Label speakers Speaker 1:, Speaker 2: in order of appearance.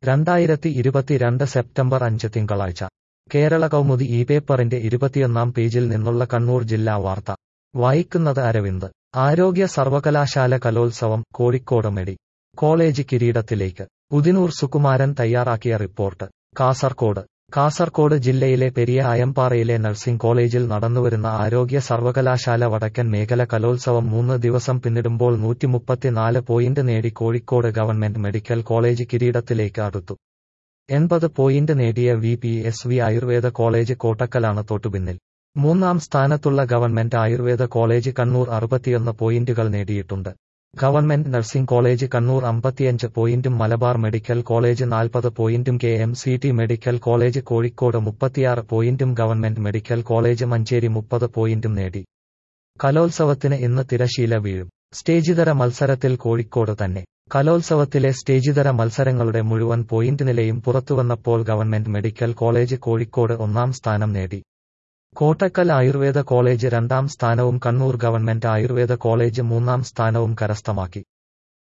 Speaker 1: രണ്ടായിരത്തി ഇരുപത്തിരണ്ട് സെപ്റ്റംബർ അഞ്ച് തിങ്കളാഴ്ച കേരള കൗമുദി ഈ പേപ്പറിന്റെ ഇരുപത്തിയൊന്നാം പേജിൽ നിന്നുള്ള കണ്ണൂർ ജില്ലാ വാർത്ത വായിക്കുന്നത് അരവിന്ദ് ആരോഗ്യ സർവകലാശാല കലോത്സവം കോഴിക്കോട് മെഡി കോളേജ് കിരീടത്തിലേക്ക് ഉദിനൂർ സുകുമാരൻ തയ്യാറാക്കിയ റിപ്പോർട്ട് കാസർകോട് കാസർകോട് ജില്ലയിലെ പെരിയ അയമ്പാറയിലെ നഴ്സിംഗ് കോളേജിൽ നടന്നുവരുന്ന ആരോഗ്യ സർവകലാശാല വടക്കൻ മേഖല കലോത്സവം മൂന്ന് ദിവസം പിന്നിടുമ്പോൾ നൂറ്റിമുപ്പത്തിനാല് പോയിന്റ് നേടി കോഴിക്കോട് ഗവൺമെന്റ് മെഡിക്കൽ കോളേജ് കിരീടത്തിലേക്ക് അടുത്തു എൺപത് പോയിന്റ് നേടിയ V P S V Ayurveda college കോട്ടക്കലാണ് തൊട്ടുപിന്നിൽ മൂന്നാം സ്ഥാനത്തുള്ള ഗവൺമെന്റ് ആയുർവേദ കോളേജ് കണ്ണൂർ അറുപത്തിയൊന്ന് പോയിന്റുകൾ നേടിയിട്ടുണ്ട് ഗവൺമെന്റ് നഴ്സിംഗ് കോളേജ് കണ്ണൂർ അമ്പത്തിയഞ്ച് പോയിന്റും മലബാർ മെഡിക്കൽ കോളേജ് നാൽപ്പത് പോയിന്റും K M C T medical college Kozhikode മുപ്പത്തിയാറ് പോയിന്റും ഗവൺമെന്റ് മെഡിക്കൽ കോളേജ് മഞ്ചേരി മുപ്പത് പോയിന്റും നേടി കലോത്സവത്തിന് ഇന്ന് തിരശീല വീഴും സ്റ്റേജിതര മത്സരത്തിൽ കോഴിക്കോട് തന്നെ കലോത്സവത്തിലെ സ്റ്റേജിതര മത്സരങ്ങളുടെ മുഴുവൻ പോയിന്റ് നിലയും പുറത്തുവന്നപ്പോൾ ഗവൺമെന്റ് മെഡിക്കൽ കോളേജ് കോഴിക്കോട് ഒന്നാം സ്ഥാനം നേടി കോട്ടക്കൽ ആയുർവേദ കോളേജ് രണ്ടാം സ്ഥാനവും കണ്ണൂർ ഗവൺമെന്റ് ആയുർവേദ കോളേജ് മൂന്നാം സ്ഥാനവും കരസ്ഥമാക്കി